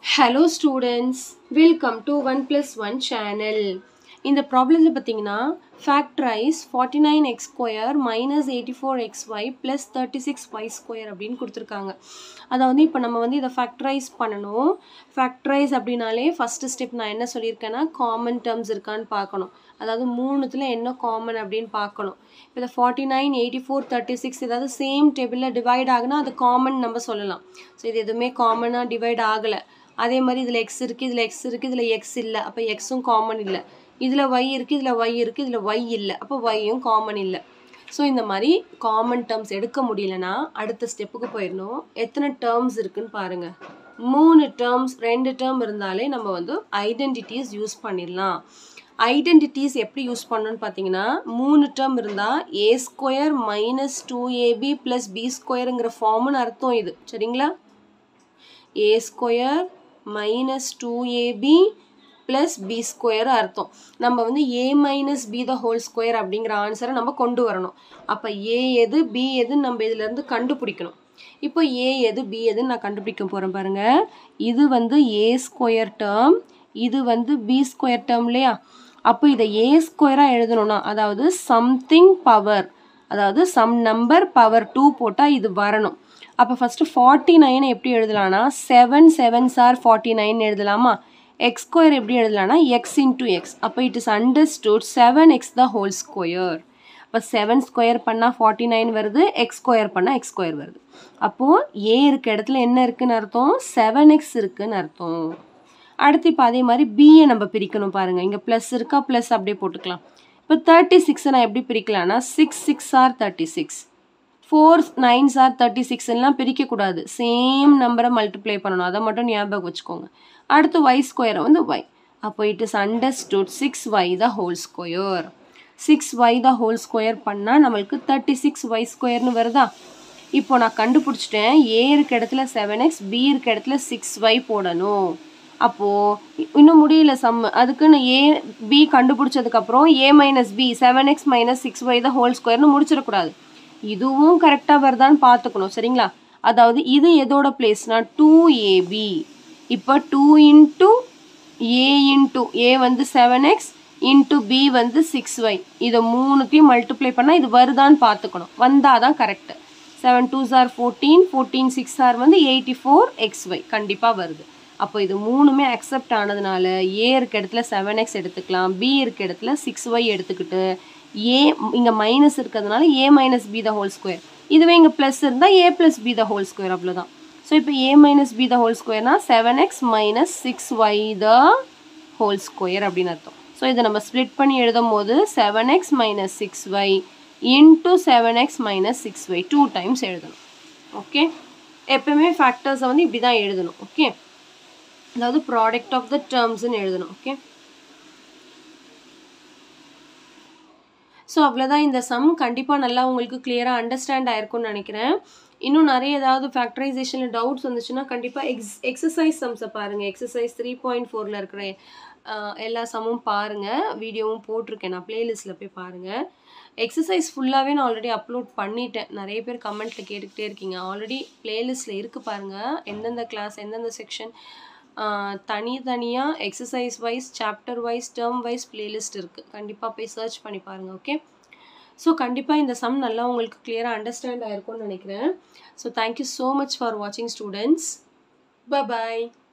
hello students welcome to one plus one channel இந்த ப்ராப்ளமில் பார்த்தீங்கன்னா factorise forty nine x square minus eighty four x y plus thirty six y square அப்படின்னு கொடுத்துருக்காங்க அதை வந்து இப்போ நம்ம வந்து இதை ஃபேக்ட்ரைஸ் பண்ணணும் ஃபேக்ட்ரைஸ் அப்படின்னாலே ஃபஸ்ட்டு ஸ்டெப் நான் என்ன சொல்லியிருக்கேன்னா காமன் டேர்ம்ஸ் இருக்கான்னு பார்க்கணும் அதாவது மூணுத்தில் என்ன காமன் அப்படின்னு பார்க்கணும் இப்போ இந்த forty nine eighty four thirty six ஏதாவது சேம் டேபிளில் டிவைட் ஆகுனா அது காமன் நம்ம சொல்லலாம் ஸோ இது எதுவுமே காமனாக டிவைட் ஆகலை அதே மாதிரி இதில் எக்ஸ் இருக்குது இதில் எக்ஸ் இருக்குது இதில் எக்ஸ் இல்லை அப்போ எக்ஸும் காமன் இல்லை இதில் ஒய் இருக்குது இதில் ஒய் இருக்குது இதில் ஒய் இல்லை அப்போ ஒய்யும் காமன் இல்லை ஸோ இந்த மாதிரி காமன் டேர்ம்ஸ் எடுக்க முடியலன்னா அடுத்த ஸ்டெப்புக்கு போயிடணும் எத்தனை டேர்ம்ஸ் இருக்குன்னு பாருங்கள் மூணு டேர்ம்ஸ் ரெண்டு டேர்ம் இருந்தாலே நம்ம வந்து ஐடென்டிட்டிஸ் யூஸ் பண்ணிடலாம் ஐடென்டிட்டிஸ் எப்படி யூஸ் பண்ணணும்னு பார்த்தீங்கன்னா மூணு டேர்ம் இருந்தால் a square minus two ab plus b ஸ்கொயருங்கிற ஃபார்முன்னு அர்த்தம் இது சரிங்களா a square minus two ab plus b square அர்த்தம் நம்ம வந்து a minus b the whole square அப்படிங்கிற ஆன்சரை நம்ம கொண்டு வரணும் அப்போ ஏ எது பி எதுன்னு நம்ம இதுலேருந்து கண்டுபிடிக்கணும் இப்போ ஏ எது பி எதுன்னு நான் கண்டுபிடிக்க போகிறேன் பாருங்கள் இது வந்து ஏ ஸ்கொயர் டேர்ம் இது வந்து பி ஸ்கொயர் டேர்ம் இல்லையா அப்போ இதை ஏ ஸ்கொயராக எழுதணும்னா அதாவது சம்திங் பவர் அதாவது சம் நம்பர் பவர் டூ போட்டால் இது வரணும் அப்போ ஃபஸ்ட்டு ஃபார்ட்டி நைன் எப்படி எழுதலாம்னா செவன் செவன் சார் ஃபார்ட்டி நைன் எழுதலாமா எக்ஸ் ஸ்கொயர் எப்படி எழுதலாம்னா எக்ஸ் இன்டூ எக்ஸ் அப்போ it is understood seven x the whole square அப்போ செவன் ஸ்கொயர் பண்ணால் ஃபார்ட்டி நைன் வருது எக்ஸ் ஸ்கொயர் பண்ணால் எக்ஸ் ஸ்கொயர் வருது அப்போது ஏ இருக்க இடத்துல என்ன இருக்குன்னு அர்த்தம் செவன் எக்ஸ் இருக்குன்னு அர்த்தம் அடுத்து இப்போ அதே மாதிரி பிஏ நம்ம பிரிக்கணும் பாருங்கள் இங்கே ப்ளஸ் இருக்கா ப்ளஸ் அப்படியே போட்டுக்கலாம் இப்போ தேர்ட்டி சிக்ஸை நான் எப்படி பிரிக்கலாம்னா six six are thirty six four nines are thirty சிக்ஸ்லாம் பிரிக்கக்கூடாது சேம் நம்பரை மல்டிப்ளை பண்ணணும் அதை மட்டும் ஞாபகம் வச்சுக்கோங்க அடுத்து ஒய் ஸ்கொயரை வந்து ஒய் அப்போ it is understood six y the whole square six y the whole square பண்ணால் நம்மளுக்கு தேர்ட்டி சிக்ஸ் ஒய் ஸ்கொயர்னு வருதா இப்போ நான் கண்டுபிடிச்சிட்டேன் ஏ இருக்க இடத்துல செவன் எக்ஸ் பி இருக்க இடத்துல சிக்ஸ் ஒய் போடணும் அப்போது இன்னும் முடியல சம் அதுக்குன்னு ஏ பி கண்டுபிடிச்சதுக்கப்புறம் a minus b seven x minus six y the whole ஸ்கொயர்னு முடிச்சிடக்கூடாது இதுவும் கரெக்டாக வருதான்னு பார்த்துக்கணும் சரிங்களா அதாவது இது எதோட பிளேஸ்னா டூ ஏபி இப்போ two into a into a வந்து செவன் எக்ஸ் இன்ட்டு பி வந்து சிக்ஸ் ஒய் இதை மூணுத்தையும் மல்டிப்ளை பண்ணால் இது வருதான்னு பார்த்துக்கணும் வந்தால் தான் கரெக்டு செவன் டூ சார் ஃபோர்டீன் ஃபோர்டீன் சிக்ஸ் ஆர் வந்து எயிட்டி ஃபோர் எக்ஸ் ஒய் கண்டிப்பாக வருது அப்போ இது மூணுமே அக்செப்ட் ஆனதுனால ஏ இருக்க இடத்துல செவன் எக்ஸ் எடுத்துக்கலாம் பி இருக்க இடத்துல சிக்ஸ் ஒய் எடுத்துக்கிட்டு ஏ இங்கே மைனஸ் இருக்கிறதுனால a minus b the whole square இதுவே இங்கே ப்ளஸ் இருந்தால் a plus b the whole square அவ்வளோதான் ஸோ இப்போ a minus b the whole ஸ்கொயர்னா seven x minus six y the whole square அப்படின்னு அர்த்தம் ஸோ இதை நம்ம ஸ்ப்ளிட் பண்ணி எழுதும் போது seven x minus six y into seven x minus six y two times எழுதணும் ஓகே எப்பவுமே ஃபேக்டர்ஸை வந்து இப்படி தான் எழுதணும் ஓகே அதாவது ப்ராடக்ட் ஆஃப் த டேர்ம்ஸ்னு எழுதணும் ஓகே ஸோ அவ்வளோதான் இந்த சம் கண்டிப்பாக நல்லா உங்களுக்கு கிளியராக அண்டர்ஸ்டாண்ட் ஆயிருக்கும்னு நினைக்கிறேன் இன்னும் நிறைய ஏதாவது ஃபேக்டரைசேஷனில் டவுட்ஸ் வந்துச்சுன்னா கண்டிப்பாக எக்ஸ் எக்ஸசைஸ் சம்ஸை பாருங்கள் எக்ஸசைஸ் த்ரீ பாயிண்ட் ஃபோரில் இருக்கிற எல்லா சம்மும் பாருங்கள் வீடியோவும் போட்டிருக்கேன் நான் ப்ளேலிஸ்ட்டில் போய் பாருங்கள் எக்ஸசைஸ் ஃபுல்லாகவே நான் ஆல்ரெடி அப்லோட் பண்ணிட்டேன் நிறைய பேர் கமெண்ட்டில் கேட்டுக்கிட்டே இருக்கீங்க ஆல்ரெடி ப்ளேலிஸ்ட்டில் இருக்குது பாருங்கள் எந்தெந்த கிளாஸ் எந்தெந்த செக்ஷன் தனித்தனியாக exercise wise chapter wise term wise playlist இருக்குது கண்டிப்பாக போய் சர்ச் பண்ணி பாருங்கள் ஓகே ஸோ கண்டிப்பாக இந்த சம் நல்லா உங்களுக்கு கிளியராக அண்டர்ஸ்டாண்ட் ஆயிருக்கும்னு நினைக்கிறேன் so thank you so much for வாட்சிங் ஸ்டூடெண்ட்ஸ் பாய்